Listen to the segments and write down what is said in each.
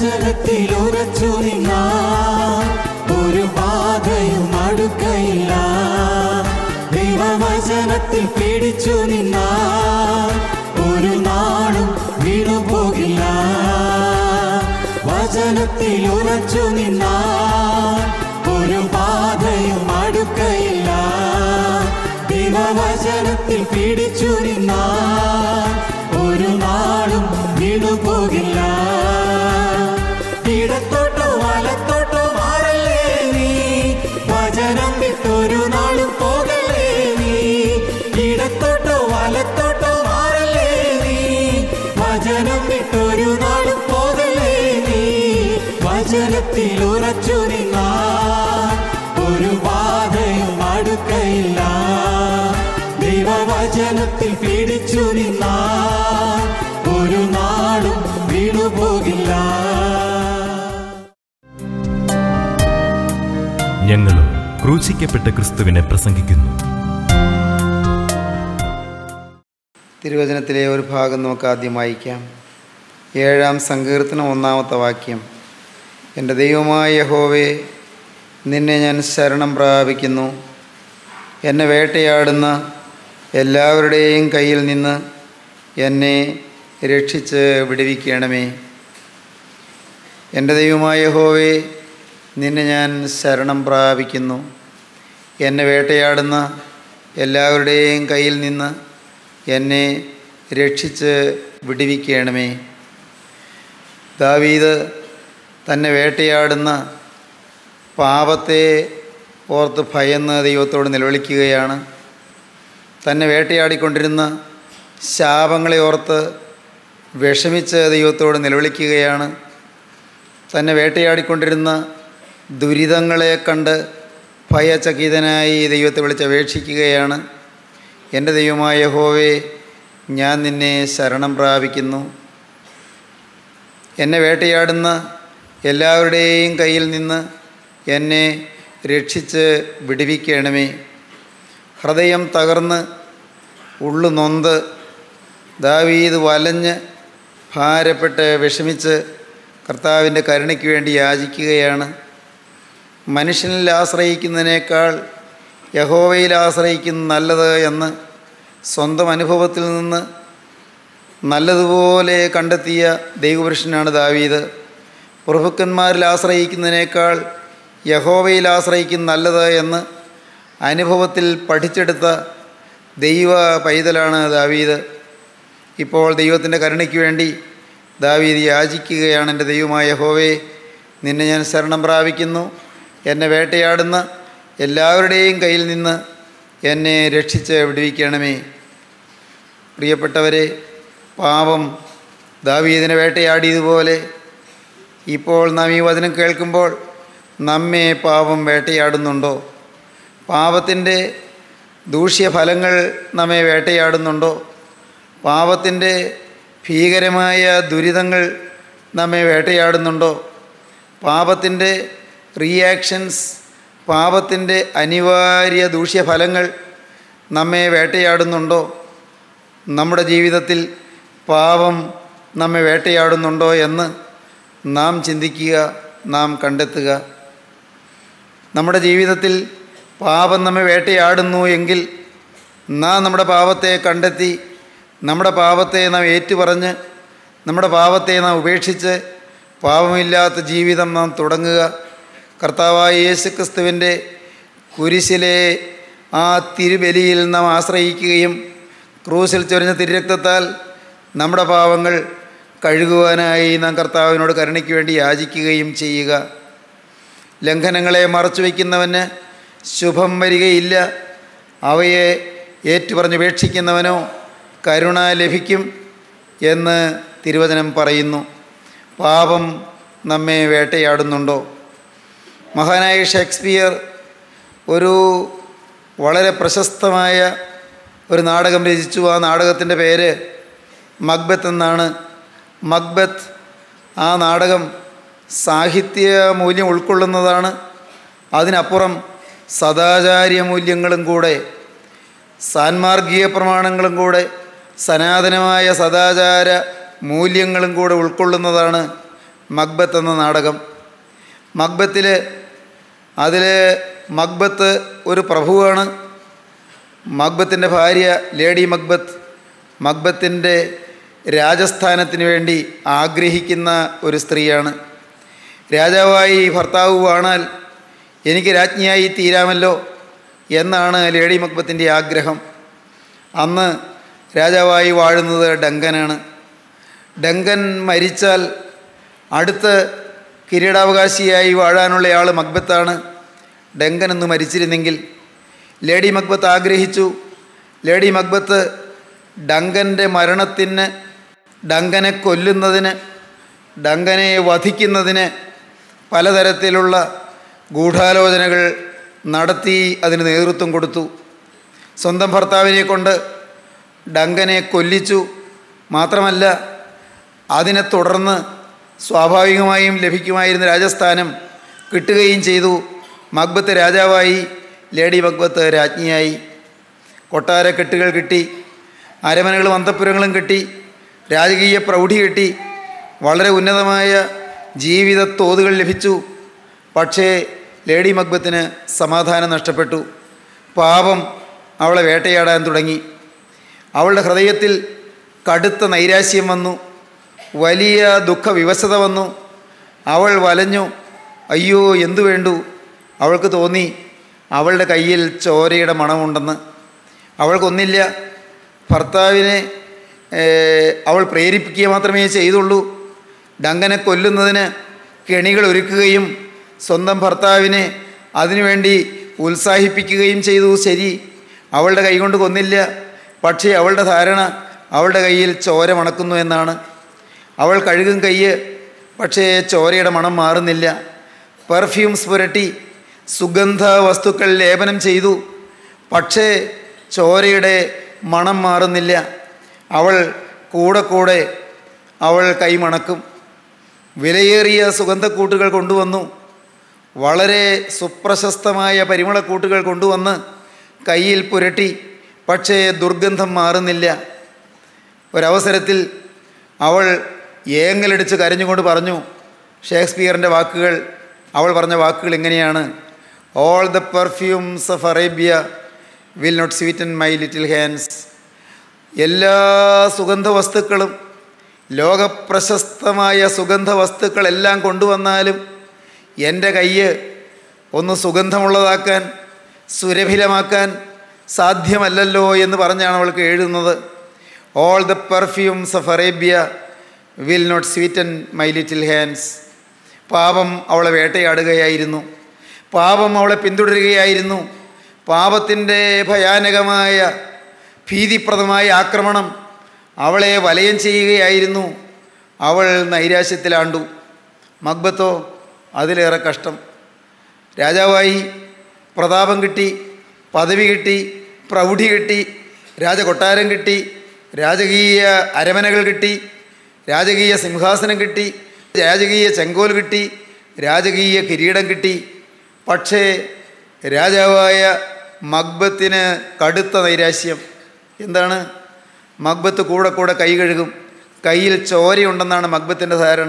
വചനത്തിൽ ഉറച്ചു നിന്ന ഒരു ബാധയും അടുക്കയില്ല ദൈവവചനത്തിൽ പിടിച്ചു നിന്ന ഒരു നാളും വീണുപോകില്ല വചനത്തിൽ ഉറച്ചു നിന്ന ഒരു ബാധയും അടുക്കയില്ല ദൈവവചനത്തിൽ പിടിച്ചു നിന്ന ഒരു നാളും വീണുപോകില്ല ഇടത്തോട്ടോ വലത്തോട്ടോ മാറല്ലേ നീ വചനം വിട്ടൊരു നാളും പോകല്ലേ നീ ഇടത്തോട്ടോ വലത്തോട്ടോ മാറല്ലേ നീ വചനം വിട്ടൊരു നാളും പോകല്ലേ നീ വചനത്തിൽ ഉറച്ചു നിന്ന ഒരു ബാധയും അടുക്കയില്ല ദൈവവചനത്തിൽ പിടിച്ചു നിന്ന ഒരു നാളും വീണുപോകില്ല ഞങ്ങളും ക്രൂശിക്കപ്പെട്ട ക്രിസ്തുവിനെ പ്രസംഗിക്കുന്നു തിരുവചനത്തിലെ ഒരു ഭാഗം നമുക്ക് ആദ്യം വായിക്കാം ഏഴാം സങ്കീർത്തനം ഒന്നാമത്തെ വാക്യം എൻ്റെ ദൈവമായ യഹോവേ നിന്നെ ഞാൻ ശരണം പ്രാപിക്കുന്നു എന്നെ വേട്ടയാടുന്ന എല്ലാവരുടെയും കയ്യിൽ നിന്ന് എന്നെ രക്ഷിച്ച് വിടുവിക്കണമേ എൻ്റെ ദൈവമായ യഹോവേ നിന്നെ ഞാൻ ശരണം പ്രാപിക്കുന്നു എന്നെ വേട്ടയാടുന്ന എല്ലാവരുടെയും കയ്യിൽ നിന്ന് എന്നെ രക്ഷിച്ച് വിടുവിക്കണമേ ദാവീദ് തന്നെ വേട്ടയാടുന്ന പാപത്തെ ഓർത്ത് ഭയന്ന് ദൈവത്തോട് നിലവിളിക്കുകയാണ് തന്നെ വേട്ടയാടിക്കൊണ്ടിരുന്ന ശാപങ്ങളെ ഓർത്ത് വിഷമിച്ച് ദൈവത്തോട് നിലവിളിക്കുകയാണ് തന്നെ വേട്ടയാടിക്കൊണ്ടിരുന്ന ദുരിതങ്ങളെ കണ്ട് ഭയചകിതനായി ദൈവത്തെ വിളിച്ചപേക്ഷിക്കുകയാണ് എൻ്റെ ദൈവമായ യഹോവേ ഞാൻ നിന്നെ ശരണം പ്രാപിക്കുന്നു എന്നെ വേട്ടയാടുന്ന എല്ലാവരുടെയും കയ്യിൽ നിന്ന് എന്നെ രക്ഷിച്ച് വിടുവിക്കണമേ ഹൃദയം തകർന്ന് ഉള്ളു നൊന്ത് ദാവീത് വലഞ്ഞ് ഭാരപ്പെട്ട് വിഷമിച്ച് കർത്താവിൻ്റെ കരുണയ്ക്ക് വേണ്ടി യാചിക്കുകയാണ് മനുഷ്യനിൽ ആശ്രയിക്കുന്നതിനേക്കാൾ യഹോവയിൽ ആശ്രയിക്കുന്ന നല്ലത് എന്ന് സ്വന്തം അനുഭവത്തിൽ നിന്ന് നല്ലതുപോലെ കണ്ടെത്തിയ ദൈവപുരുഷനാണ് ദാവീദ് പ്രഭുക്കന്മാരിൽ ആശ്രയിക്കുന്നതിനേക്കാൾ യഹോവയിൽ ആശ്രയിക്കുന്ന നല്ലത് എന്ന് അനുഭവത്തിൽ പഠിച്ചെടുത്ത ദൈവ പൈതലാണ് ദാവീദ് ഇപ്പോൾ ദൈവത്തിൻ്റെ കരുണയ്ക്ക് വേണ്ടി ദാവീദ് യാചിക്കുകയാണ് എൻ്റെ ദൈവമായ യഹോവേ നിന്നെ ഞാൻ ശരണം പ്രാപിക്കുന്നു എന്നെ വേട്ടയാടുന്ന എല്ലാവരുടെയും കയ്യിൽ നിന്ന് എന്നെ രക്ഷിച്ച് വിടുവിക്കണമേ പ്രിയപ്പെട്ടവരെ പാപം ദാവീദിനെ വേട്ടയാടിയതുപോലെ ഇപ്പോൾ നാം ഈ വചനം കേൾക്കുമ്പോൾ നമ്മെ പാപം വേട്ടയാടുന്നുണ്ടോ പാപത്തിൻ്റെ ദൂഷ്യഫലങ്ങൾ നമ്മെ വേട്ടയാടുന്നുണ്ടോ പാപത്തിൻ്റെ ഭീകരമായ ദുരിതങ്ങൾ നമ്മെ വേട്ടയാടുന്നുണ്ടോ പാപത്തിൻ്റെ റിയാക്ഷൻസ് പാപത്തിൻ്റെ അനിവാര്യ ദൂഷ്യഫലങ്ങൾ നമ്മെ വേട്ടയാടുന്നുണ്ടോ നമ്മുടെ ജീവിതത്തിൽ പാപം നമ്മെ വേട്ടയാടുന്നുണ്ടോ എന്ന് നാം ചിന്തിക്കുക നാം കണ്ടെത്തുക നമ്മുടെ ജീവിതത്തിൽ പാപം നമ്മെ വേട്ടയാടുന്നു എങ്കിൽ നാം നമ്മുടെ പാപത്തെ കണ്ടെത്തി നമ്മുടെ പാപത്തെ നാം ഏറ്റുപറഞ്ഞ് നമ്മുടെ പാപത്തെ നാം ഉപേക്ഷിച്ച് പാപമില്ലാത്ത ജീവിതം നാം തുടങ്ങുക കർത്താവായ യേശു ക്രിസ്തുവിൻ്റെ കുരിശിലെ ആ തിരുബലിയിൽ നാം ആശ്രയിക്കുകയും ക്രൂസിൽ ചൊരിഞ്ഞ തിരുരക്തത്താൽ നമ്മുടെ പാവങ്ങൾ കഴുകുവാനായി നാം കർത്താവിനോട് കരുണയ്ക്ക് വേണ്ടി യാചിക്കുകയും ചെയ്യുക ലംഘനങ്ങളെ മറച്ചു വയ്ക്കുന്നവന് ശുഭം വരികയില്ല അവയെ ഏറ്റുപറഞ്ഞുപേക്ഷിക്കുന്നവനോ കരുണ ലഭിക്കും എന്ന് തിരുവചനം പറയുന്നു പാപം നമ്മെ വേട്ടയാടുന്നുണ്ടോ മഹാനായ ഷേക്സ്പിയർ ഒരു വളരെ പ്രശസ്തമായ ഒരു നാടകം രചിച്ചു ആ നാടകത്തിൻ്റെ പേര് മക്ബത്ത് എന്നാണ് മക്ബത്ത് ആ നാടകം സാഹിത്യ മൂല്യം ഉൾക്കൊള്ളുന്നതാണ് അതിനപ്പുറം സദാചാര്യ മൂല്യങ്ങളും കൂടെ സാൻമാർഗീയ പ്രമാണങ്ങളും കൂടെ സനാതനമായ സദാചാര മൂല്യങ്ങളും കൂടെ ഉൾക്കൊള്ളുന്നതാണ് മക്ബത്ത് എന്ന നാടകം മക്ബത്തിൽ അതിൽ മക്ബത്ത് ഒരു പ്രഭുവാണ് മക്ബത്തിൻ്റെ ഭാര്യ ലേഡി മക്ബത്ത് മക്ബത്തിൻ്റെ രാജസ്ഥാനത്തിന് വേണ്ടി ആഗ്രഹിക്കുന്ന ഒരു സ്ത്രീയാണ് രാജാവായി ഭർത്താവ് വാണാൽ എനിക്ക് രാജ്ഞിയായി തീരാമല്ലോ എന്നാണ് ലേഡി മക്ബത്തിൻ്റെ ആഗ്രഹം അന്ന് രാജാവായി വാഴുന്നത് ഡങ്കനാണ് ഡങ്കൻ മരിച്ചാൽ അടുത്ത് കിരീടാവകാശിയായി വാഴാനുള്ള ആൾ മക്ബത്താണ് ഡങ്കൻ എന്ന് മരിച്ചിരുന്നെങ്കിൽ ലേഡി മക്ബത്ത് ആഗ്രഹിച്ചു ലേഡി മക്ബത്ത് ഡങ്കൻ്റെ മരണത്തിന് ഡങ്കനെ കൊല്ലുന്നതിന് ഡങ്കനെ വധിക്കുന്നതിന് പലതരത്തിലുള്ള ഗൂഢാലോചനകൾ നടത്തി അതിന് നേതൃത്വം കൊടുത്തു സ്വന്തം ഭർത്താവിനെ കൊണ്ട് ഡങ്കനെ കൊല്ലിച്ചു മാത്രമല്ല അതിനെ തുടർന്ന് സ്വാഭാവികമായും ലഭിക്കുമായിരുന്ന രാജസ്ഥാനം കിട്ടുകയും ചെയ്തു മക്ബത്ത് രാജാവായി ലേഡി മക്ബത്ത് രാജ്ഞിയായി കൊട്ടാര കെട്ടുകൾ കിട്ടി അരമനകളും അന്തപ്പുരങ്ങളും കിട്ടി രാജകീയ പ്രൗഢി കിട്ടി വളരെ ഉന്നതമായ ജീവിത തോതുകൾ ലഭിച്ചു പക്ഷേ ലേഡി മക്ബത്തിന് സമാധാനം നഷ്ടപ്പെട്ടു പാപം അവളെ വേട്ടയാടാൻ തുടങ്ങി അവളുടെ ഹൃദയത്തിൽ കടുത്ത നൈരാശ്യം വന്നു വലിയ ദുഃഖവിവശത വന്നു അവൾ വലഞ്ഞു അയ്യോ എന്തു വേണ്ടു അവൾക്ക് തോന്നി അവളുടെ കയ്യിൽ ചോരയുടെ മണമുണ്ടെന്ന് അവൾക്കൊന്നില്ല ഭർത്താവിനെ ഏഹ്, അവൾ പ്രേരിപ്പിക്കുക മാത്രമേ ചെയ്തുള്ളൂ ഡങ്കനെ കൊല്ലുന്നതിന് കെണികൾ ഒരുക്കുകയും സ്വന്തം ഭർത്താവിനെ അതിനുവേണ്ടി ഉത്സാഹിപ്പിക്കുകയും ചെയ്തു ശരി അവളുടെ കൈകൊണ്ട് കൊന്നില്ല പക്ഷേ അവളുടെ ധാരണ അവളുടെ കയ്യിൽ ചോര മണക്കുന്നു എന്നാണ് അവൾ കഴുകും കയ്യ് പക്ഷേ ചോരയുടെ മണം മാറുന്നില്ല പെർഫ്യൂംസ് പുരട്ടി സുഗന്ധ വസ്തുക്കൾ ലേപനം ചെയ്തു പക്ഷേ ചോരയുടെ മണം മാറുന്നില്ല അവൾ കൂടെ കൂടെ അവൾ കൈമണക്കും വിലയേറിയ സുഗന്ധക്കൂട്ടുകൾ കൊണ്ടുവന്നു വളരെ സുപ്രശസ്തമായ പരിമളക്കൂട്ടുകൾ കൊണ്ടുവന്ന് കയ്യിൽ പുരട്ടി പക്ഷേ ദുർഗന്ധം മാറുന്നില്ല ഒരവസരത്തിൽ അവൾ ഏങ്ങലടിച്ച് കരഞ്ഞുകൊണ്ട് പറഞ്ഞു ഷേക്സ്പിയറിൻ്റെ വാക്കുകൾ അവൾ പറഞ്ഞ വാക്കുകൾ എങ്ങനെയാണ് all the perfumes of Arabia will not sweeten my little hands എല്ലാ സുഗന്ധ വസ്തുക്കളും ലോകപ്രശസ്തമായ സുഗന്ധ വസ്തുക്കളെല്ലാം കൊണ്ടുവന്നാലും എൻ്റെ കയ്യ് ഒന്ന് സുഗന്ധമുള്ളതാക്കാൻ സുരഭിലമാക്കാൻ സാധ്യമല്ലല്ലോ എന്ന് പറഞ്ഞാണ് അവൾക്ക് എഴുതുന്നത് all the perfumes of Arabia will not sweeten my little hands പാപം അവളെ വേട്ടയാടുകയായിരുന്നു പാപം അവളെ പിന്തുടരുകയായിരുന്നു പാപത്തിൻ്റെ ഭയാനകമായ ഭീതിപ്രദമായ ആക്രമണം അവളെ വലയം ചെയ്യുകയായിരുന്നു അവൾ നൈരാശ്യത്തിലാണ്ടു മക്ബത്തോ അതിലേറെ കഷ്ടം രാജാവായി പ്രതാപം കിട്ടി പദവി കിട്ടി പ്രൗഢി കിട്ടി രാജകൊട്ടാരം കിട്ടി രാജകീയ അരമനകൾ കിട്ടി രാജകീയ സിംഹാസനം കിട്ടി രാജകീയ ചെങ്കോൽ കിട്ടി രാജകീയ കിരീടം കിട്ടി പക്ഷേ രാജാവായ മക്ബത്തിന് കടുത്ത നൈരാശ്യം എന്താണ് മക്ബത്ത് കൂടെ കൂടെ കൈ കഴുകും കയ്യിൽ ചോരയുണ്ടെന്നാണ് മക്ബത്തിൻ്റെ ധാരണ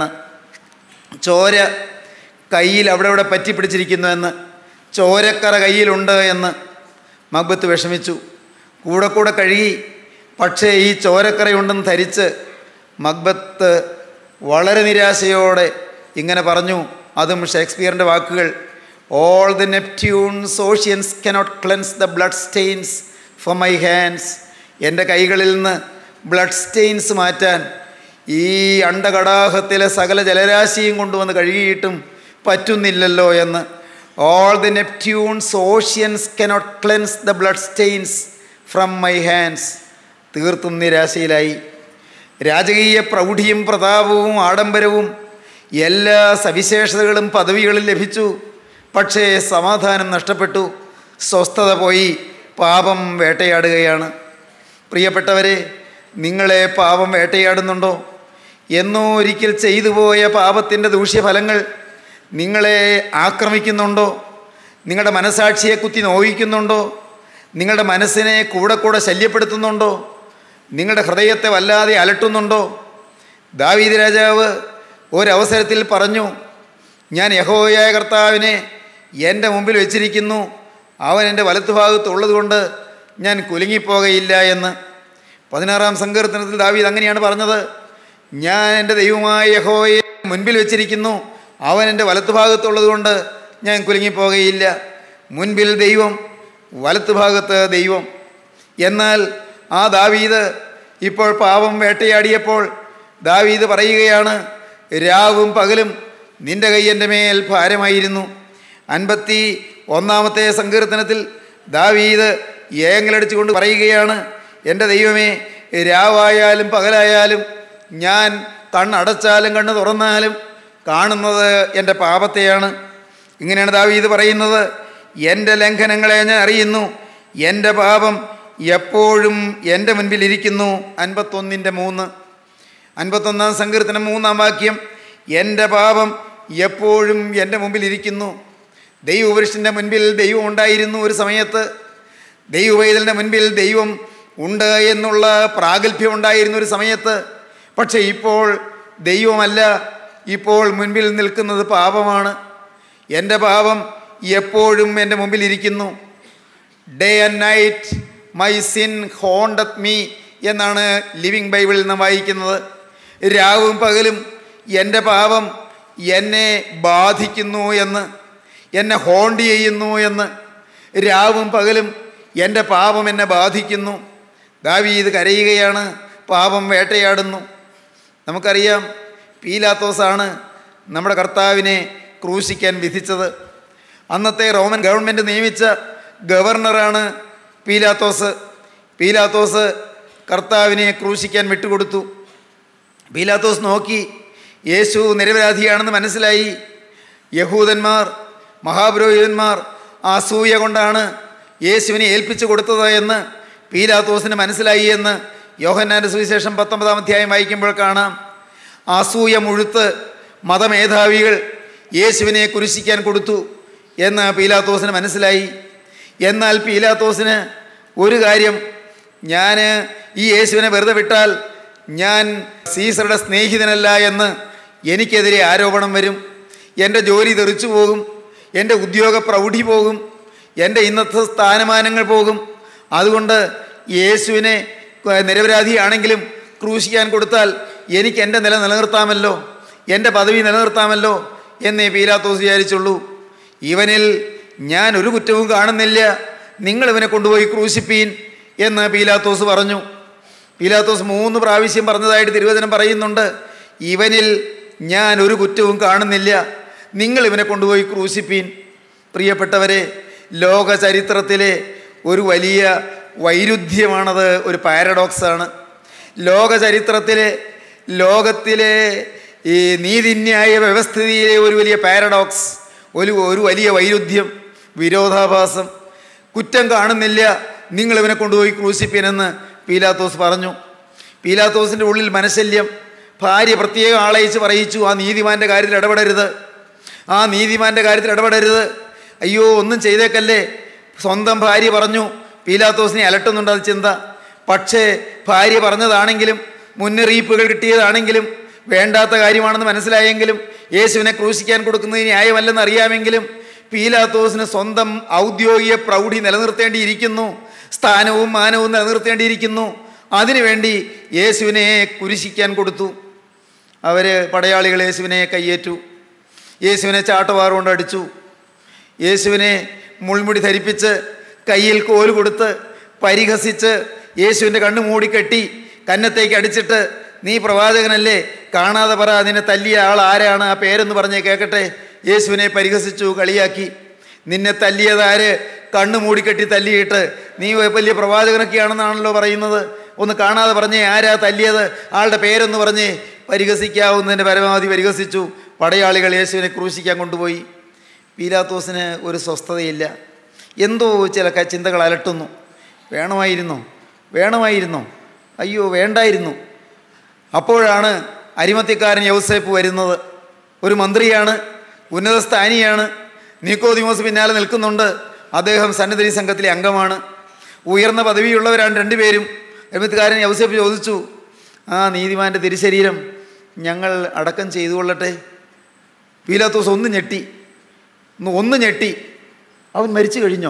ചോര കയ്യിൽ അവിടെ ഇവിടെ പറ്റി പിടിച്ചിരിക്കുന്നു എന്ന് ചോരക്കറ കയ്യിലുണ്ട് എന്ന് മക്ബത്ത് വിഷമിച്ചു കൂടെ കൂടെ കഴുകി പക്ഷേ ഈ ചോരക്കറയുണ്ടെന്ന് ധരിച്ച് മക്ബത്ത് വളരെ നിരാശയോടെ ഇങ്ങനെ പറഞ്ഞു അതും ഷേക്സ്പിയറിൻ്റെ വാക്കുകൾ all the Neptune's oceans cannot cleanse the blood stains for my hands എൻ്റെ കൈകളിൽ നിന്ന് ബ്ലഡ് സ്റ്റെയിൻസ് മാറ്റാൻ ഈ അണ്ടകടാഹത്തിലെ സകല ജലരാശിയും കൊണ്ടുവന്ന് കഴുകിയിട്ടും പറ്റുന്നില്ലല്ലോ എന്ന് all the Neptune's oceans cannot cleanse the blood stains from my hands തീർത്തും നിരാശയിലായി രാജകീയ പ്രൗഢിയും പ്രതാപവും ആഡംബരവും എല്ലാ സവിശേഷതകളും പദവികളും ലഭിച്ചു പക്ഷേ സമാധാനം നഷ്ടപ്പെട്ടു സ്വസ്ഥത പോയി പാപം വേട്ടയാടുകയാണ് പ്രിയപ്പെട്ടവരെ നിങ്ങളെ പാപം വേട്ടയാടുന്നുണ്ടോ എന്നോ ഒരിക്കൽ ചെയ്തു പോയ പാപത്തിൻ്റെ ദൂഷ്യഫലങ്ങൾ നിങ്ങളെ ആക്രമിക്കുന്നുണ്ടോ നിങ്ങളുടെ മനസാക്ഷിയെ കുത്തി നോവിക്കുന്നുണ്ടോ നിങ്ങളുടെ മനസ്സിനെ കൂടെ കൂടെ ശല്യപ്പെടുത്തുന്നുണ്ടോ നിങ്ങളുടെ ഹൃദയത്തെ വല്ലാതെ അലട്ടുന്നുണ്ടോ ദാവീദ് രാജാവ് ഒരവസരത്തിൽ പറഞ്ഞു ഞാൻ യഹോയായ കർത്താവിനെ എൻ്റെ മുമ്പിൽ വെച്ചിരിക്കുന്നു അവൻ എൻ്റെ വലത്തുഭാഗത്തുള്ളത് കൊണ്ട് ഞാൻ കുലുങ്ങിപ്പോകയില്ല എന്ന് പതിനാറാം സങ്കീർത്തനത്തിൽ ദാവീദ് അങ്ങനെയാണ് പറഞ്ഞത് ഞാൻ എൻ്റെ ദൈവമായ യഹോയെ മുൻപിൽ വെച്ചിരിക്കുന്നു അവൻ എൻ്റെ വലത്തുഭാഗത്തുള്ളത് കൊണ്ട് ഞാൻ കുലുങ്ങിപ്പോകയില്ല മുൻപിൽ ദൈവം വലത്തുഭാഗത്ത് ദൈവം എന്നാൽ ആ ദാവീദ് ഇപ്പോൾ പാപം വേട്ടയാടിയപ്പോൾ ദാവീദ് പറയുകയാണ് രാവും പകലും നിന്റെ കൈ എൻ്റെ മേൽ ഭാരമായിരുന്നു അൻപത്തി ഒന്നാമത്തെ സങ്കീർത്തനത്തിൽ ദാവീദ് ഏങ്ങലടിച്ചുകൊണ്ട് പറയുകയാണ് എൻ്റെ ദൈവമേ രാവായാലും പകലായാലും ഞാൻ കണ്ണടച്ചാലും കണ്ണ് തുറന്നാലും കാണുന്നത് എൻ്റെ പാപത്തെയാണ് ഇങ്ങനെയാണ് ദാവീദ് പറയുന്നത് എൻ്റെ ലംഘനങ്ങളെ ഞാൻ അറിയുന്നു എൻ്റെ പാപം എപ്പോഴും എൻ്റെ മുൻപിൽ ഇരിക്കുന്നു അൻപത്തൊന്നിൻ്റെ മൂന്ന് അൻപത്തൊന്നാം സങ്കീർത്തനം മൂന്നാം വാക്യം എൻ്റെ പാപം എപ്പോഴും എൻ്റെ മുമ്പിൽ ഇരിക്കുന്നു ദൈവപുരുഷൻ്റെ മുൻപിൽ ദൈവം ഉണ്ടായിരുന്നു ഒരു സമയത്ത് ദൈവവൈതലിൻ്റെ മുൻപിൽ ദൈവം ഉണ്ട് എന്നുള്ള പ്രാഗൽഭ്യം ഉണ്ടായിരുന്ന ഒരു സമയത്ത് പക്ഷേ ഇപ്പോൾ ദൈവമല്ല ഇപ്പോൾ മുൻപിൽ നിൽക്കുന്നത് പാപമാണ് എൻ്റെ പാപം എപ്പോഴും എൻ്റെ മുമ്പിൽ ഇരിക്കുന്നു day and night my sin haunted me എന്നാണ് ലിവിങ് ബൈബിളിൽ നാം വായിക്കുന്നത് രാവും പകലും എൻ്റെ പാപം എന്നെ ബാധിക്കുന്നു എന്ന് എന്നെ ഹോണ്ട് ചെയ്യുന്നു എന്ന് രാവും പകലും എൻ്റെ പാപം എന്നെ ബാധിക്കുന്നു ദാവീദ് കരയുകയാണ് പാപം വേട്ടയാടുന്നു നമുക്കറിയാം പീലാത്തോസാണ് നമ്മുടെ കർത്താവിനെ ക്രൂശിക്കാൻ വിധിച്ചത് അന്നത്തെ റോമൻ ഗവൺമെൻറ് നിയമിച്ച ഗവർണറാണ് പീലാത്തോസ് പീലാത്തോസ് കർത്താവിനെ ക്രൂശിക്കാൻ വിട്ടുകൊടുത്തു പീലാത്തോസ് നോക്കി യേശു നിരപരാധിയാണെന്ന് മനസ്സിലായി യഹൂദന്മാർ മഹാപുരോഹിതന്മാർ അസൂയ കൊണ്ടാണ് യേശുവിനെ ഏൽപ്പിച്ചു കൊടുത്തത് എന്ന് പീലാത്തോസിന് മനസ്സിലായി എന്ന് യോഹന്നാൻ്റെ സുവിശേഷം പത്തൊമ്പതാം അധ്യായം വായിക്കുമ്പോൾ കാണാം അസൂയ മുഴുത്ത് മതമേധാവികൾ യേശുവിനെ കുരിശിക്കാൻ കൊടുത്തു എന്ന് പീലാത്തോസിന് മനസ്സിലായി എന്നാൽ പീലാത്തോസിന് ഒരു കാര്യം ഞാൻ ഈ യേശുവിനെ വെറുതെ വിട്ടാൽ ഞാൻ സീസറുടെ സ്നേഹിതനല്ല എന്ന് എനിക്കെതിരെ ആരോപണം വരും എൻ്റെ ജോലി തെറിച്ചു പോകും എൻ്റെ ഉദ്യോഗ പ്രൗഢി പോകും എൻ്റെ ഇന്നത്തെ സ്ഥാനമാനങ്ങൾ പോകും അതുകൊണ്ട് യേശുവിനെ നിരപരാധിയാണെങ്കിലും ക്രൂശിക്കാൻ കൊടുത്താൽ എനിക്ക് എൻ്റെ നില നിലനിർത്താമല്ലോ എൻ്റെ പദവി നിലനിർത്താമല്ലോ എന്നേ പീലാത്തോസ് വിചാരിച്ചുള്ളൂ ഇവനിൽ ഞാൻ ഒരു കുറ്റവും കാണുന്നില്ല നിങ്ങൾ ഇവനെ കൊണ്ടുപോയി ക്രൂശിപ്പീൻ എന്ന് പീലാത്തോസ് പറഞ്ഞു പീലാത്തോസ് മൂന്ന് പ്രാവശ്യം പറഞ്ഞതായിട്ട് തിരുവചനം പറയുന്നുണ്ട് ഇവനിൽ ഞാൻ ഒരു കുറ്റവും കാണുന്നില്ല നിങ്ങൾ ഇവനെ കൊണ്ടുപോയി ക്രൂശിപ്പീൻ പ്രിയപ്പെട്ടവരെ ലോക ചരിത്രത്തിലെ ഒരു വലിയ വൈരുദ്ധ്യമാണത് ഒരു പാരഡോക്സാണ് ലോക ചരിത്രത്തിലെ ലോകത്തിലെ ഈ നീതിന്യായ വ്യവസ്ഥിതിയിലെ ഒരു വലിയ പാരഡോക്സ് ഒരു ഒരു വലിയ വൈരുദ്ധ്യം വിരോധാഭാസം കുറ്റം കാണുന്നില്ല നിങ്ങൾ ഇവനെ കൊണ്ടുപോയി ക്രൂശിപ്പീനെന്ന് പീലാത്തോസ് പറഞ്ഞു പീലാത്തോസിൻ്റെ ഉള്ളിൽ മനശല്യം ഭാര്യ പ്രത്യേകം ആളയച്ച് പറയിച്ചു ആ നീതിമാൻ്റെ കാര്യത്തിൽ ഇടപെടരുത് ആ നീതിമാൻ്റെ കാര്യത്തിൽ ഇടപെടരുത് അയ്യോ ഒന്നും ചെയ്തേക്കല്ലേ സ്വന്തം ഭാര്യ പറഞ്ഞു പീലാത്തോസിനെ അലട്ടുന്നുണ്ട് അത് ചിന്ത പക്ഷേ ഭാര്യ പറഞ്ഞതാണെങ്കിലും മുന്നറിയിപ്പുകൾ കിട്ടിയതാണെങ്കിലും വേണ്ടാത്ത കാര്യമാണെന്ന് മനസ്സിലായെങ്കിലും യേശുവിനെ ക്രൂശിക്കാൻ കൊടുക്കുന്നത് ന്യായമല്ലെന്ന് അറിയാമെങ്കിലും പീലാത്തോസിന് സ്വന്തം ഔദ്യോഗിക പ്രൗഢി നിലനിർത്തേണ്ടിയിരിക്കുന്നു സ്ഥാനവും മാനവും നിലനിർത്തേണ്ടിയിരിക്കുന്നു അതിനുവേണ്ടി യേശുവിനെ കുരിശിക്കാൻ കൊടുത്തു അവർ പടയാളികൾ യേശുവിനെ കയ്യേറ്റു യേശുവിനെ ചാട്ടവാറുകൊണ്ട് അടിച്ചു യേശുവിനെ മുൾമുടി ധരിപ്പിച്ച് കയ്യിൽ കോല് കൊടുത്ത് പരിഹസിച്ച് യേശുവിൻ്റെ കണ്ണ് മൂടിക്കെട്ടി കന്നത്തേക്ക് അടിച്ചിട്ട് നീ പ്രവാചകനല്ലേ കാണാതെ പറ നിന്നെ തല്ലിയ ആൾ ആരാണ് ആ പേരെന്ന് പറഞ്ഞേ കേൾക്കട്ടെ യേശുവിനെ പരിഹസിച്ചു കളിയാക്കി നിന്നെ തല്ലിയതാര് കണ്ണ് മൂടിക്കെട്ടി തല്ലിയിട്ട് നീ വലിയ പ്രവാചകനൊക്കെയാണെന്നാണല്ലോ പറയുന്നത് ഒന്ന് കാണാതെ പറഞ്ഞേ ആരാ തല്ലിയത് ആളുടെ പേരൊന്ന് പറഞ്ഞേ പരിഹസിക്കാവുന്നതിൻ്റെ പരമാവധി പരിഹസിച്ചു പടയാളികൾ യേശുവിനെ ക്രൂശിക്കാൻ കൊണ്ടുപോയി പീലാത്തോസിന് ഒരു സ്വസ്ഥതയില്ല എന്തോ ചില ക- ചിന്തകൾ അലട്ടുന്നു വേണമായിരുന്നോ വേണമായിരുന്നോ അയ്യോ വേണ്ടായിരുന്നു അപ്പോഴാണ് അരിമത്തിക്കാരൻ യൗസേപ്പ് വരുന്നത് ഒരു മന്ത്രിയാണ് ഉന്നത സ്ഥാനിയാണ് നീക്കോദിമോസ് പിന്നാലെ നിൽക്കുന്നുണ്ട് അദ്ദേഹം സന്നിധി സംഘത്തിലെ അംഗമാണ് ഉയർന്ന പദവിയുള്ളവരാണ് രണ്ടുപേരും അരിമത്തിക്കാരൻ യൗസേപ്പ് ചോദിച്ചു ആ നീതിമാൻ്റെ തിരുശരീരം ഞങ്ങൾ അടക്കം ചെയ്തു കൊള്ളട്ടെ പീലാത്തോസ് ഒന്ന് ഞെട്ടി ഒന്ന് ഒന്ന് ഞെട്ടി അവൻ മരിച്ചു കഴിഞ്ഞോ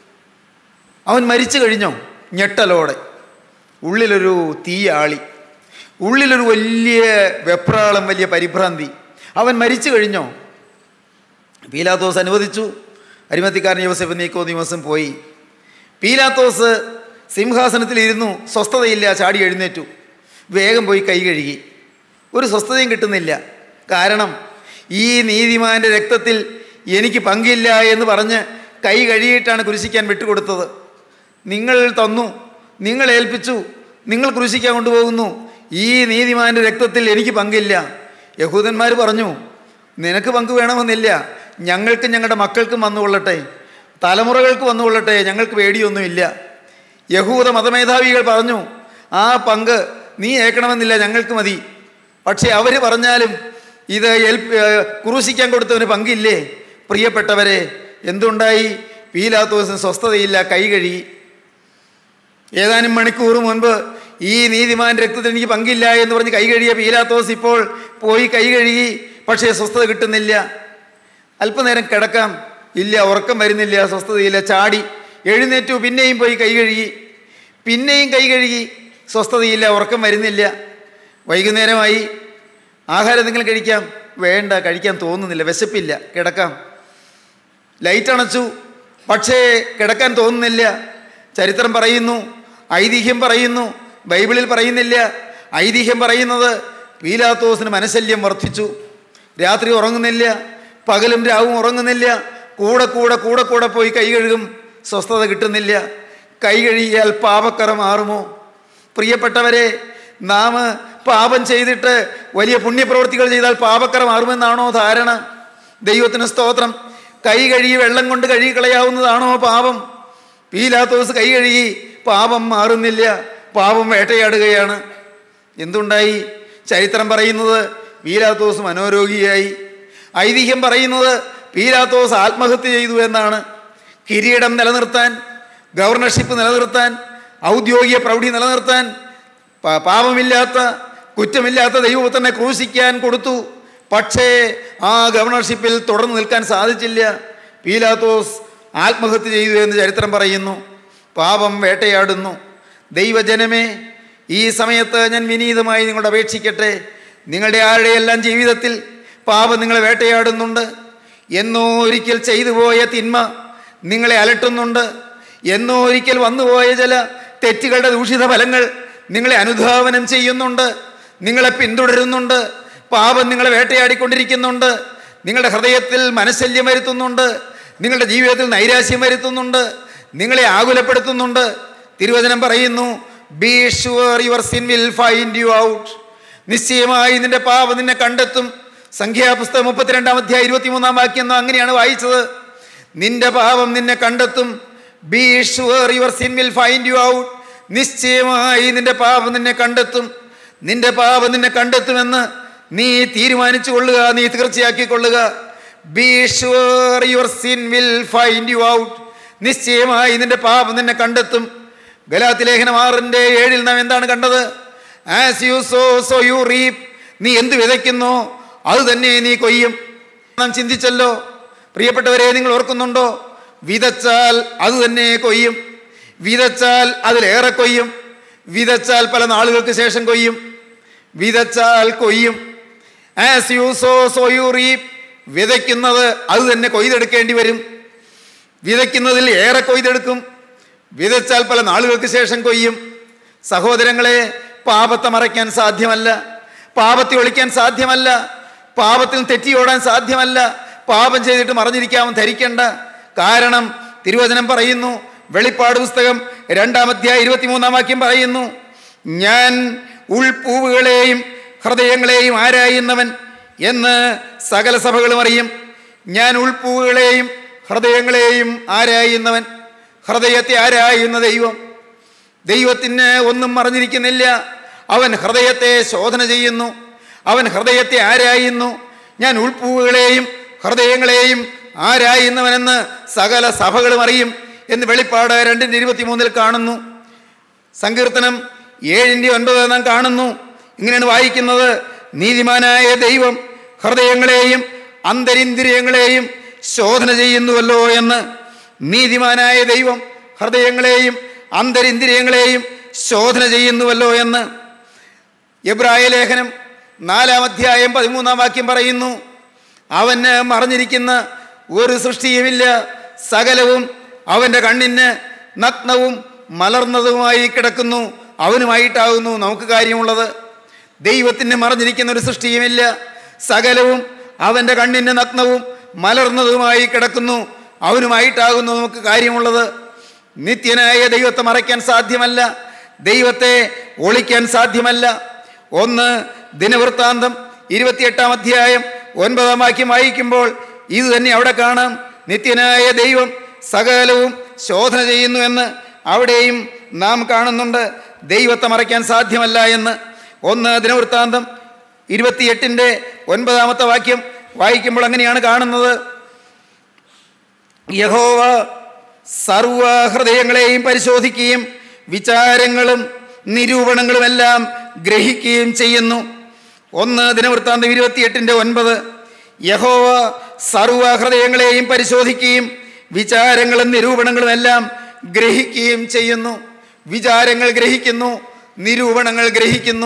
അവൻ മരിച്ചു കഴിഞ്ഞോ ഞെട്ടലോടെ ഉള്ളിലൊരു തീയാളി ഉള്ളിലൊരു വലിയ വെപ്രാളം വലിയ പരിഭ്രാന്തി അവൻ മരിച്ചു കഴിഞ്ഞോ പീലാത്തോസ് അനുവദിച്ചു അരിമത്തിക്കാരൻ യോസഫ് നീക്കോ ദിവസം പോയി പീലാത്തോസ് സിംഹാസനത്തിലിരുന്നു സ്വസ്ഥതയില്ല ചാടി എഴുന്നേറ്റു വേഗം പോയി കൈ കഴുകി ഒരു സ്വസ്ഥതയും കിട്ടുന്നില്ല കാരണം ഈ നീതിമാൻ്റെ രക്തത്തിൽ എനിക്ക് പങ്കില്ല എന്ന് പറഞ്ഞ് കൈ കഴുകിയിട്ടാണ് കുരിശിക്കാൻ വിട്ടുകൊടുത്തത് നിങ്ങൾ തന്നു നിങ്ങൾ ഏൽപ്പിച്ചു നിങ്ങൾ കുരിശിക്കാൻ കൊണ്ടുപോകുന്നു ഈ നീതിമാൻ്റെ രക്തത്തിൽ എനിക്ക് പങ്കില്ല യഹൂദന്മാർ പറഞ്ഞു നിനക്ക് പങ്ക് വേണമെന്നില്ല ഞങ്ങൾക്ക് ഞങ്ങളുടെ മക്കൾക്കും വന്നുകൊള്ളട്ടെ തലമുറകൾക്ക് വന്നുകൊള്ളട്ടെ ഞങ്ങൾക്ക് പേടിയൊന്നുമില്ല യഹൂദ മതമേധാവികൾ പറഞ്ഞു ആ പങ്ക് നീ ഏൽക്കണമെന്നില്ല ഞങ്ങൾക്ക് മതി പക്ഷേ അവർ പറഞ്ഞാലും ഇത് ഏൽപ്പ് ഏഹ് കുറുശിക്കാൻ കൊടുത്തവന് പങ്കില്ലേ പ്രിയപ്പെട്ടവരെ എന്തുണ്ടായി പീലാത്തോസിന് സ്വസ്ഥതയില്ല കൈ കഴുകി ഏതാനും മണിക്കൂർ മുൻപ് ഈ നീതിമാൻ രക്തത്തിൽ എനിക്ക് പങ്കില്ല എന്ന് പറഞ്ഞ് കൈ കഴുകിയ പീലാത്തോസ് ഇപ്പോൾ പോയി കൈ കഴുകി പക്ഷേ സ്വസ്ഥത കിട്ടുന്നില്ല അല്പനേരം കിടക്കാം ഇല്ല ഉറക്കം വരുന്നില്ല സ്വസ്ഥതയില്ല ചാടി എഴുന്നേറ്റു പിന്നെയും പോയി കൈ കഴുകി പിന്നെയും കൈ കഴുകി സ്വസ്ഥതയില്ല ഉറക്കം വരുന്നില്ല വൈകുന്നേരമായി ആഹാരം എന്തെങ്കിലും കഴിക്കാം വേണ്ട കഴിക്കാൻ തോന്നുന്നില്ല വിശപ്പില്ല കിടക്കാം ലൈറ്റ് അണച്ചു പക്ഷേ കിടക്കാൻ തോന്നുന്നില്ല ചരിത്രം പറയുന്നു ഐതിഹ്യം പറയുന്നു ബൈബിളിൽ പറയുന്നില്ല ഐതിഹ്യം പറയുന്നത് പീലാത്തോസിന് മനശല്യം വർദ്ധിച്ചു രാത്രി ഉറങ്ങുന്നില്ല പകലും രാവും ഉറങ്ങുന്നില്ല കൂടെ കൂടെ കൂടെ കൂടെ പോയി കൈ കഴുകും സ്വസ്ഥത കിട്ടുന്നില്ല കൈ കഴുകിയാൽ പാപക്കറ മാറുമോ പ്രിയപ്പെട്ടവരെ നാം പാപം ചെയ്തിട്ട് വലിയ പുണ്യപ്രവൃത്തികൾ ചെയ്താൽ പാപക്കറ മാറുമെന്നാണോ ധാരണ ദൈവത്തിന് സ്തോത്രം കൈ കഴുകി വെള്ളം കൊണ്ട് കഴുകി കളയാവുന്നതാണോ പാപം പീലാത്തോസ് കൈ കഴുകി പാപം മാറുന്നില്ല പാപം വേട്ടയാടുകയാണ് എന്തുണ്ടായി ചരിത്രം പറയുന്നത് പീലാത്തോസ് മനോരോഗിയായി ഐതിഹ്യം പറയുന്നത് പീലാത്തോസ് ആത്മഹത്യ ചെയ്തു എന്നാണ് കിരീടം നിലനിർത്താൻ ഗവർണർഷിപ്പ് നിലനിർത്താൻ ഔദ്യോഗിക പ്രൗഢി നിലനിർത്താൻ പ- പാപമില്ലാത്ത കുറ്റമില്ലാത്ത ദൈവപുത്രനെ ക്രൂശിക്കാൻ കൊടുത്തു പക്ഷേ ആ ഗവർണർഷിപ്പിൽ തുടർന്ന് നിൽക്കാൻ സാധിച്ചില്ല പീലാത്തോസ് ആത്മഹത്യ ചെയ്തു എന്ന് ചരിത്രം പറയുന്നു പാപം വേട്ടയാടുന്നു ദൈവജനമേ ഈ സമയത്ത് ഞാൻ വിനീതമായി നിങ്ങളോട് അപേക്ഷിക്കട്ടെ നിങ്ങളുടെ ആരുടെയെല്ലാം ജീവിതത്തിൽ പാപം നിങ്ങളെ വേട്ടയാടുന്നുണ്ട് എന്നോ ഒരിക്കൽ ചെയ്തു പോയ തിന്മ നിങ്ങളെ അലട്ടുന്നുണ്ട് എന്നോ ഒരിക്കൽ വന്നുപോയ ചില തെറ്റുകളുടെ ദൂഷിത ഫലങ്ങൾ നിങ്ങളെ അനുധാവനം ചെയ്യുന്നുണ്ട് നിങ്ങളെ പിന്തുടരുന്നുണ്ട് പാപം നിങ്ങളെ വേട്ടയാടിക്കൊണ്ടിരിക്കുന്നുണ്ട് നിങ്ങളുടെ ഹൃദയത്തിൽ മനശല്യം വരുത്തുന്നുണ്ട് നിങ്ങളുടെ ജീവിതത്തിൽ നൈരാശ്യം വരുത്തുന്നുണ്ട് നിങ്ങളെ ആകുലപ്പെടുത്തുന്നുണ്ട് തിരുവചനം പറയുന്നു be sure your sin will find you out നിശ്ചയമായി നിന്റെ പാപം നിന്നെ കണ്ടെത്തും സംഖ്യാപുസ്തകം മുപ്പത്തിരണ്ടാം അധ്യായം ഇരുപത്തിമൂന്നാം വാക്യം എന്ന് അങ്ങനെയാണ് വായിച്ചത് നിന്റെ പാപം നിന്നെ കണ്ടെത്തും be sure your sin will find you out നിശ്ചയമായി നിന്റെ പാപം നിന്നെ കണ്ടെത്തും നിന്റെ പാപം നിന്നെ കണ്ടെത്തുമെന്ന് നീ തീരുമാനിച്ചു കൊള്ളുക നീ തീർച്ചയാക്കി കൊള്ളുക be sure your sin will find you out നിശ്ചയമായി നിന്റെ പാപം നിന്നെ കണ്ടെത്തും ഗലാത്തി ലേഖനം ആറിൻ്റെ ഏഴിൽ നാം എന്താണ് കണ്ടത് as you sow so you reap നീ എന്ത് വിതയ്ക്കുന്നോ അത് തന്നെ നീ കൊയ്യും നാം ചിന്തിച്ചല്ലോ പ്രിയപ്പെട്ടവരെ നിങ്ങൾ ഓർക്കുന്നുണ്ടോ വിതച്ചാൽ അത് തന്നെ കൊയ്യും വിതച്ചാൽ അതിലേറെ കൊയ്യും വിതച്ചാൽ പല നാളുകൾക്ക് ശേഷം കൊയ്യും വിതച്ചാൽ കൊയ്യും as you sow so you reap വിതയ്ക്കുന്നത് അത് തന്നെ കൊയ്തെടുക്കേണ്ടി വരും വിതയ്ക്കുന്നതിൽ ഏറെ കൊയ്തെടുക്കും വിതച്ചാൽ പല നാളുകൾക്ക് ശേഷം കൊയ്യും സഹോദരങ്ങളെ പാപത്തെ മറയ്ക്കാൻ സാധ്യമല്ല പാപത്തെ ഒളിക്കാൻ സാധ്യമല്ല പാപത്തിൽ തെറ്റിയോടാൻ സാധ്യമല്ല പാപം ചെയ്തിട്ട് മറഞ്ഞിരിക്കാമെന്ന് ധരിക്കേണ്ട കാരണം തിരുവചനം പറയുന്നു വെളിപ്പാട് പുസ്തകം രണ്ടാം അധ്യായ ഇരുപത്തിമൂന്നാം വാക്യം പറയുന്നു ഞാൻ ഉൾപൂവുകളെയും ഹൃദയങ്ങളെയും ആരായുന്നവൻ എന്ന് സകല സഭകളും അറിയും ഞാൻ ഉൾപൂവുകളെയും ഹൃദയങ്ങളെയും ആരായുന്നവൻ ഹൃദയത്തെ ആരായുന്ന ദൈവം ദൈവത്തിന് ഒന്നും മറഞ്ഞിരിക്കുന്നില്ല അവൻ ഹൃദയത്തെ ശോധന ചെയ്യുന്നു അവൻ ഹൃദയത്തെ ആരായുന്നു ഞാൻ ഉൾപ്പൂവുകളെയും ഹൃദയങ്ങളെയും ആരായുന്നവനെന്ന് സകല സഭകളും അറിയും എന്ന് വെളിപ്പാട് രണ്ടിൻ്റെ ഇരുപത്തിമൂന്നിൽ കാണുന്നു സങ്കീർത്തനം ഏഴിൻ്റെ ഒൻപത് നാം കാണുന്നു ഇങ്ങനെയാണ് വായിക്കുന്നത് നീതിമാനായ ദൈവം ഹൃദയങ്ങളെയും അന്തരിന്ദ്രിയങ്ങളെയും ശോധന ചെയ്യുന്നുവല്ലോ എന്ന് നീതിമാനായ ദൈവം ഹൃദയങ്ങളെയും അന്തരിന്ദ്രിയങ്ങളെയും ശോധന ചെയ്യുന്നുവല്ലോ എന്ന് എബ്രായ ലേഖനം നാലാം അധ്യായം പതിമൂന്നാം വാക്യം പറയുന്നു അവന് മറഞ്ഞിരിക്കുന്ന ഒരു സൃഷ്ടിയുമില്ല സകലവും അവൻ്റെ കണ്ണിന് നഗ്നവും മലർന്നതുമായി കിടക്കുന്നു അവനുമായിട്ടാകുന്നു നമുക്ക് കാര്യമുള്ളത് ദൈവത്തിന് മറഞ്ഞിരിക്കുന്ന ഒരു സൃഷ്ടിയുമില്ല സകലവും അവൻ്റെ കണ്ണിന് നഗ്നവും മലർന്നതുമായി കിടക്കുന്നു അവനുമായിട്ടാകുന്നു നമുക്ക് കാര്യമുള്ളത് നിത്യനായ ദൈവത്തെ മറയ്ക്കാൻ സാധ്യമല്ല ദൈവത്തെ ഒളിക്കാൻ സാധ്യമല്ല ഒന്ന് ദിനവൃത്താന്തം ഇരുപത്തിയെട്ടാം അധ്യായം ഒൻപതാം വാക്യം വായിക്കുമ്പോൾ ഇത് തന്നെ അവിടെ കാണാം നിത്യനായ ദൈവം സകലവും ശോധന ചെയ്യുന്നു എന്ന് അവിടെയും നാം കാണുന്നുണ്ട് ദൈവത്തെ മറയ്ക്കാൻ സാധ്യമല്ല എന്ന് ഒന്ന് ദിനവൃത്താന്തം ഇരുപത്തിയെട്ടിൻ്റെ ഒൻപതാമത്തെ വാക്യം വായിക്കുമ്പോൾ അങ്ങനെയാണ് കാണുന്നത് യഹോവ സർവ ഹൃദയങ്ങളെയും പരിശോധിക്കുകയും വിചാരങ്ങളും നിരൂപണങ്ങളുമെല്ലാം ഗ്രഹിക്കുകയും ചെയ്യുന്നു ഒന്ന് ദിനവൃത്താന്തം ഇരുപത്തിയെട്ടിൻ്റെ ഒൻപത് യഹോവ സർവ ഹൃദയങ്ങളെയും പരിശോധിക്കുകയും വിചാരങ്ങളും നിരൂപണങ്ങളും എല്ലാം ഗ്രഹിക്കുകയും ചെയ്യുന്നു വിചാരങ്ങൾ ഗ്രഹിക്കുന്നു നിരൂപണങ്ങൾ ഗ്രഹിക്കുന്നു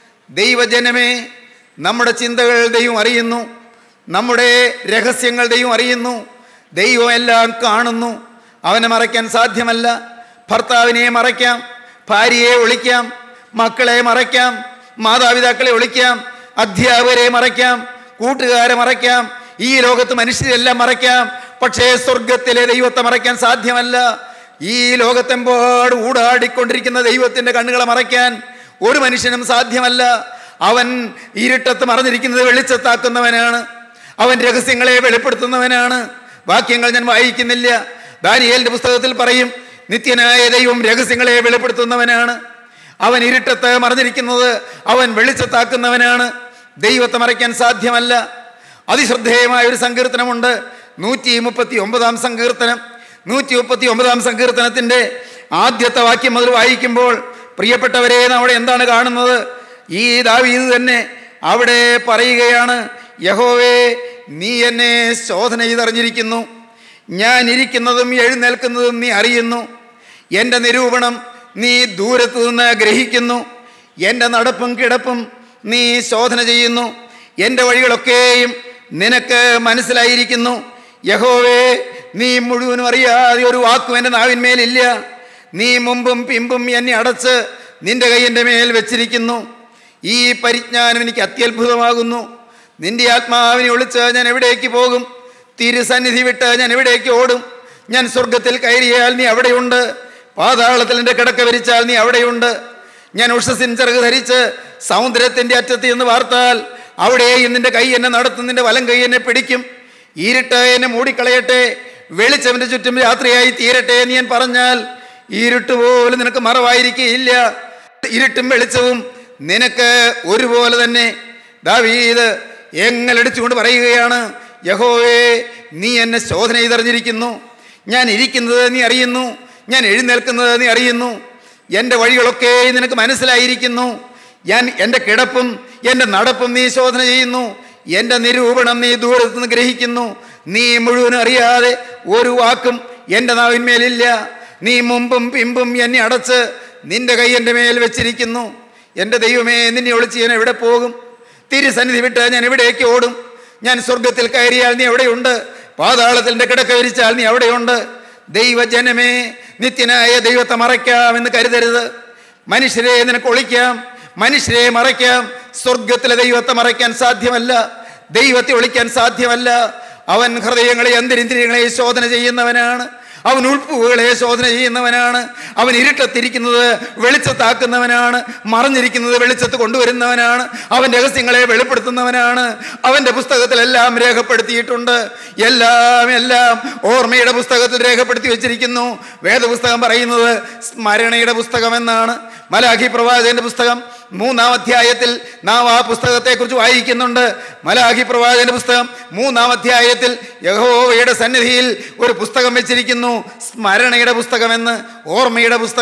ദൈവജനമേ നമ്മുടെ ചിന്തകൾ ദൈവം അറിയുന്നു നമ്മുടെ രഹസ്യങ്ങൾ ദൈവം അറിയുന്നു ദൈവം എല്ലാം കാണുന്നു അവനെ മറയ്ക്കാൻ സാധ്യമല്ല ഭർത്താവിനെ മറയ്ക്കാം ഭാര്യയെ ഒളിക്കാം മക്കളെ മറയ്ക്കാം മാതാപിതാക്കളെ ഒളിക്കാം അധ്യാപകരെ മറയ്ക്കാം കൂട്ടുകാരെ മറയ്ക്കാം ഈ ലോകത്ത് മനുഷ്യരെല്ലാം മറയ്ക്കാം പക്ഷേ സ്വർഗത്തിലെ ദൈവത്തെ മറയ്ക്കാൻ സാധ്യമല്ല ഈ ലോകത്തെമ്പാട് ഊടാടിക്കൊണ്ടിരിക്കുന്ന ദൈവത്തിൻ്റെ കണ്ണുകളെ മറയ്ക്കാൻ ഒരു മനുഷ്യനും സാധ്യമല്ല അവൻ ഇരുട്ടത്ത് മറഞ്ഞിരിക്കുന്നത് വെളിച്ചത്താക്കുന്നവനാണ് അവൻ രഹസ്യങ്ങളെ വെളിപ്പെടുത്തുന്നവനാണ് വാക്യങ്ങൾ ഞാൻ വായിക്കുന്നില്ല ദാനിയേലിന്റെ പുസ്തകത്തിൽ പറയും നിത്യനായ ദൈവം രഹസ്യങ്ങളെ വെളിപ്പെടുത്തുന്നവനാണ് അവൻ ഇരുട്ടത്ത് മറഞ്ഞിരിക്കുന്നത് അവൻ വെളിച്ചത്താക്കുന്നവനാണ് ദൈവത്തെ മറയ്ക്കാൻ സാധ്യമല്ല അതിശ്രദ്ധേയമായ ഒരു സങ്കീർത്തനമുണ്ട് നൂറ്റി മുപ്പത്തി ഒമ്പതാം സങ്കീർത്തനം നൂറ്റി മുപ്പത്തി ഒമ്പതാം സങ്കീർത്തനത്തിൻ്റെ ആദ്യത്തെ വാക്യം മുതൽ വായിക്കുമ്പോൾ പ്രിയപ്പെട്ടവരെ അവിടെ എന്താണ് കാണുന്നത് ഈ ദാവീദ് തന്നെ അവിടെ പറയുകയാണ് യഹോവേ നീ എന്നെ ശോധന ചെയ്തറിഞ്ഞിരിക്കുന്നു ഞാൻ ഇരിക്കുന്നതും എഴുന്നേൽക്കുന്നതും നീ അറിയുന്നു എൻ്റെ നിരൂപണം നീ ദൂരത്തു നിന്ന് ഗ്രഹിക്കുന്നു എൻ്റെ നടപ്പും കിടപ്പും നീ ശോധന ചെയ്യുന്നു എൻ്റെ വഴികളൊക്കെയും നിനക്ക് മനസ്സിലായിരിക്കുന്നു യഹോവേ നീ മുഴുവനും അറിയാതെ ഒരു വാക്കും എൻ്റെ നാവിന്മേലില്ല നീ മുമ്പും പിമ്പും എന്നെ അടച്ച് നിന്റെ കൈ എൻ്റെ മേൽ വെച്ചിരിക്കുന്നു ഈ പരിജ്ഞാനം എനിക്ക് അത്യത്ഭുതമാകുന്നു നിന്റെ ആത്മാവിനെ ഒളിച്ച് ഞാൻ എവിടേക്ക് പോകും തിരുസന്നിധി വിട്ട് ഞാൻ എവിടേക്ക് ഓടും ഞാൻ സ്വർഗത്തിൽ കയറിയാൽ നീ അവിടെയുണ്ട് പാതാളത്തിൽ എൻ്റെ കിടക്ക വരിച്ചാൽ നീ അവിടെയുണ്ട് ഞാൻ ഉഷസിൻ ചിറക് ധരിച്ച് സമുദ്രത്തിൻ്റെ അറ്റത്ത് എന്ന് വാർത്താൽ അവിടെയും നിന്റെ കൈ എന്നെ നടത്തും നിന്റെ വലം കൈ എന്നെ പിടിക്കും ഇരുട്ട് എന്നെ മൂടിക്കളയട്ടെ വെളിച്ചവൻ്റെ ചുറ്റും രാത്രിയായി തീരട്ടെ എന്ന് ഞാൻ പറഞ്ഞാൽ ഇരുട്ട് പോലും നിനക്ക് മറവായിരിക്കുകയില്ല ഇരുട്ടും വെളിച്ചവും നിനക്ക് ഒരുപോലെ തന്നെ ദാവീദ് എങ്ങലടിച്ചുകൊണ്ട് പറയുകയാണ് യഹോവേ നീ എന്നെ ശോധന ചെയ്തറിഞ്ഞിരിക്കുന്നു ഞാൻ ഇരിക്കുന്നത് നീ അറിയുന്നു ഞാൻ എഴുന്നേൽക്കുന്നത് നീ അറിയുന്നു എൻ്റെ വഴികളൊക്കെ നിനക്ക് മനസ്സിലായിരിക്കുന്നു ഞാൻ എൻ്റെ കിടപ്പും എൻ്റെ നടപ്പും നീ ശോധന ചെയ്യുന്നു എൻ്റെ നിരൂപണം നീ ദൂരത്തു നിന്ന് ഗ്രഹിക്കുന്നു നീ മുഴുവനും അറിയാതെ ഒരു വാക്കും എൻ്റെ നാവിന്മേലില്ല നീ മുമ്പും പിമ്പും എന്നെ അടച്ച് നിന്റെ കൈ എൻ്റെ മേൽ വെച്ചിരിക്കുന്നു എൻ്റെ ദൈവമേ നിന്നെ ഒളിച്ച് ഞാൻ എവിടെ പോകും തിരുസന്നിധി വിട്ട് ഞാൻ എവിടേക്ക് ഓടും ഞാൻ സ്വർഗത്തിൽ കയറിയാൽ നീ എവിടെയുണ്ട് പാതാളത്തിൻ്റെ കിടക്ക വിരിച്ചാൽ നീ എവിടെയുണ്ട് ദൈവജനമേ നിത്യനായ ദൈവത്തെ മറയ്ക്കാം എന്ന് കരുതരുത് മനുഷ്യരെ നിനക്ക് ഒളിക്കാം മനുഷ്യരെ മറയ്ക്കാം സ്വർഗത്തിലെ ദൈവത്തെ മറയ്ക്കാൻ സാധ്യമല്ല ദൈവത്തെ ഒളിക്കാൻ സാധ്യമല്ല അവൻ ഹൃദയങ്ങളെ അന്തരിന്ദ്രിയങ്ങളെ ശോധന ചെയ്യുന്നവനാണ് അവൻ ഉൾപ്പുകളെ ശോധന ചെയ്യുന്നവനാണ് അവൻ ഇരുട്ടത്തിരിക്കുന്നത് വെളിച്ചത്താക്കുന്നവനാണ് മറഞ്ഞിരിക്കുന്നത് വെളിച്ചത്ത് കൊണ്ടുവരുന്നവനാണ് അവൻ രഹസ്യങ്ങളെ വെളിപ്പെടുത്തുന്നവനാണ് അവൻ്റെ പുസ്തകത്തിലെല്ലാം രേഖപ്പെടുത്തിയിട്ടുണ്ട് എല്ലാം എല്ലാം ഓർമ്മയുടെ പുസ്തകത്തിൽ രേഖപ്പെടുത്തി വെച്ചിരിക്കുന്നു വേദപുസ്തകം പറയുന്നത് സ്മരണയുടെ പുസ്തകം എന്നാണ് മലാഖി പ്രവാചകന്റെ പുസ്തകം മൂന്നാം അധ്യായത്തിൽ നാം ആ പുസ്തകത്തെക്കുറിച്ച് വായിക്കുന്നുണ്ട് മലാഖി പ്രവാചകന്റെ പുസ്തകം മൂന്നാം അധ്യായത്തിൽ യഹോവയുടെ സന്നിധിയിൽ ഒരു പുസ്തകം വെച്ചിരിക്കുന്നു സ്മരണയുടെ പുസ്തകമെന്ന് ഓർമ്മയുടെ പുസ്തകം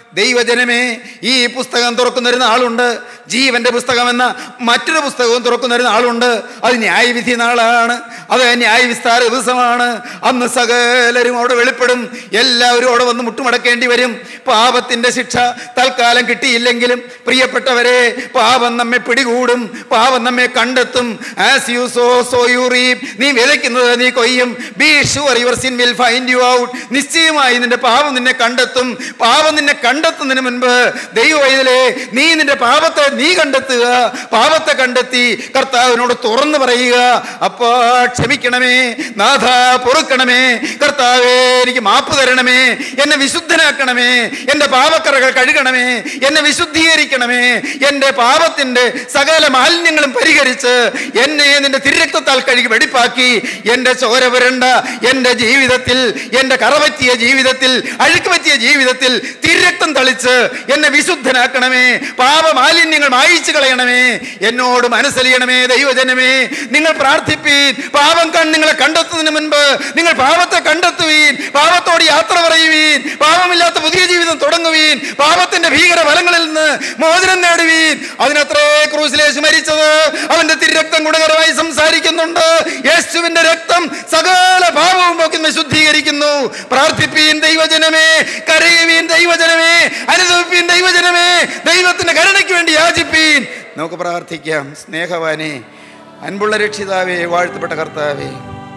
ദൈവജനമേ ഈ പുസ്തകം തുറക്കുന്നൊരു നാളുണ്ട് ജീവന്റെ പുസ്തകം എന്ന മറ്റൊരു പുസ്തകവും തുറക്കുന്നൊരു നാളുണ്ട് അത് ന്യായവിധി നാളാണ് അത് ന്യായവിസ്താര ദിവസമാണ് അന്ന് സകലരും അവിടെ വെളിപ്പെടും എല്ലാവരും അവിടെ വന്ന് മുട്ടുമടക്കേണ്ടി വരും പാപത്തിന്റെ ശിക്ഷ തൽക്കാലം കിട്ടിയില്ലെങ്കിലും പ്രിയപ്പെട്ടവരെ പാപം നമ്മെ പിടികൂടും പാപം നമ്മെ കണ്ടെത്തും as you sow so you reap നീ വിതയ്ക്കുന്നത് നീ കൊയ്യും be sure your sin will find you out നിശ്ചയമായി നിന്റെ പാപം നിന്നെ കണ്ടെത്തും പാപം നിന്നെ കണ്ടെത്തുന്നതിന് മുൻപ് ദൈവവൈതലേ നീ നിന്റെ പാപത്തെ നീ കണ്ടെത്തുക പാപത്തെ കണ്ടെത്തി കർത്താവിനോട് തുറന്നു പറയുക അപ്പോ ക്ഷമിക്കണമേ നാഥ പൊറുക്കണമേ കർത്താവേ എനിക്ക് മാപ്പ് തരണമേ എന്നെ വിശുദ്ധനാക്കണമേ എൻ്റെ പാപക്കറകൾ കഴുകണമേ എന്നെ വിശുദ്ധീകരിക്കണമേ എൻ്റെ പാപത്തിൻ്റെ സകല മാലിന്യങ്ങളും പരിഹരിച്ച് എന്നെ നിന്റെ തിരക്തത്താൽ കഴുകി വെടിപ്പാക്കി എൻ്റെ ചോര പുരണ്ട എൻ്റെ ജീവിതത്തിൽ എൻ്റെ കറപറ്റിയ ജീവിതത്തിൽ അഴുക്ക് പറ്റിയ ജീവിതത്തിൽ തിരക്തം തളിച്ച് എന്നെ വിശുദ്ധനാക്കണമേ പാപമാലിന്യങ്ങൾ മായിച്ചു കളയണമേ എന്നോട് മനസ്സലിയണമേ ദൈവജനമേ നിങ്ങൾ പ്രാർത്ഥിപ്പീൻ പാപം കണ്ട് നിങ്ങളെ കണ്ടെത്തുന്നതിന് മുൻപ് നിങ്ങൾ പാപത്തെ കണ്ടെത്തുവീൻ പാപത്തോട് യാത്ര പറയുവീൻ പാപമില്ലാത്ത പുതിയ ജീവിതം തുടങ്ങുവീൻ പാപത്തിന്റെ ഭീകര ഫലങ്ങളിൽ നിന്ന് മോചനം നേടുവീൻ അതിനത്രേ ക്രൂസിലേശ് മരിച്ചത് അവന്റെ തിരക്തം ഗുണകരമായി സംസാരിക്കുന്നുണ്ട് യേശുവിന്റെ രക്തം സകല പാപവും പോക്കി നമ്മെ ശുദ്ധീകരിക്കുന്നു പ്രാർത്ഥിപ്പീൻ ദൈവജനമേ കരയുവീൻ ദൈവജനമേ അനുഭവിപ്പീൻ ദൈവജനമേ ദൈവത്തിന്റെ കരുണയ്ക്ക് വേണ്ടി യാചിപ്പീൻ നമുക്ക് പ്രാർത്ഥിക്കാം സ്നേഹവാനെ അൻപുള്ള രക്ഷിതാവേ വാഴ്ത്തപ്പെട്ട കർത്താവേ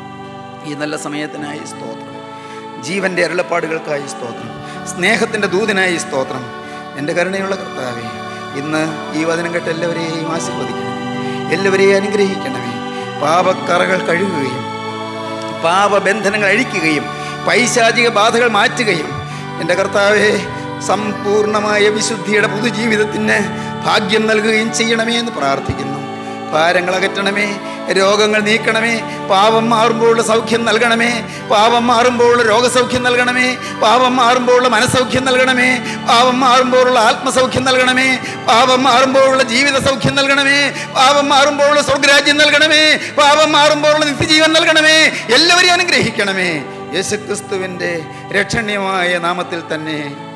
ഈ നല്ല സമയത്തിനായി സ്തോത്രം ജീവന്റെ അരുളപ്പാടുകൾക്കായി സ്തോത്രം സ്നേഹത്തിൻ്റെ ദൂതനായി സ്തോത്രം എൻ്റെ കരുണയുള്ള കർത്താവേ ഇന്ന് ഈ വചനം കേട്ട് എല്ലാവരെയും ആശീർവദിക്കണം എല്ലാവരെയും അനുഗ്രഹിക്കണമേ പാപക്കറകൾ കഴുകുകയും പാപബന്ധനങ്ങൾ അഴിക്കുകയും പൈശാചിക ബാധകൾ മാറ്റുകയും എൻ്റെ കർത്താവെ സമ്പൂർണമായ വിശുദ്ധിയുടെ പുതുജീവിതത്തിന് ഭാഗ്യം നൽകുകയും ചെയ്യണമേ എന്ന് പ്രാർത്ഥിക്കുന്നു ഭാരങ്ങൾ അകറ്റണമേ രോഗങ്ങൾ നീക്കണമേ പാപം മാറുമ്പോഴുള്ള സൗഖ്യം നൽകണമേ പാപം മാറുമ്പോഴുള്ള രോഗസൗഖ്യം നൽകണമേ പാപം മാറുമ്പോഴുള്ള മനസ്സൗഖ്യം നൽകണമേ പാപം മാറുമ്പോഴുള്ള ആത്മസൗഖ്യം നൽകണമേ പാപം മാറുമ്പോഴുള്ള ജീവിത സൗഖ്യം നൽകണമേ പാപം മാറുമ്പോഴുള്ള സ്വർഗരാജ്യം നൽകണമേ പാപം മാറുമ്പോഴുള്ള നിത്യജീവൻ നൽകണമേ എല്ലാവരെയും അനുഗ്രഹിക്കണമേ യേശുക്രിസ്തുവിൻ്റെ രക്ഷണീയമായ നാമത്തിൽ തന്നെ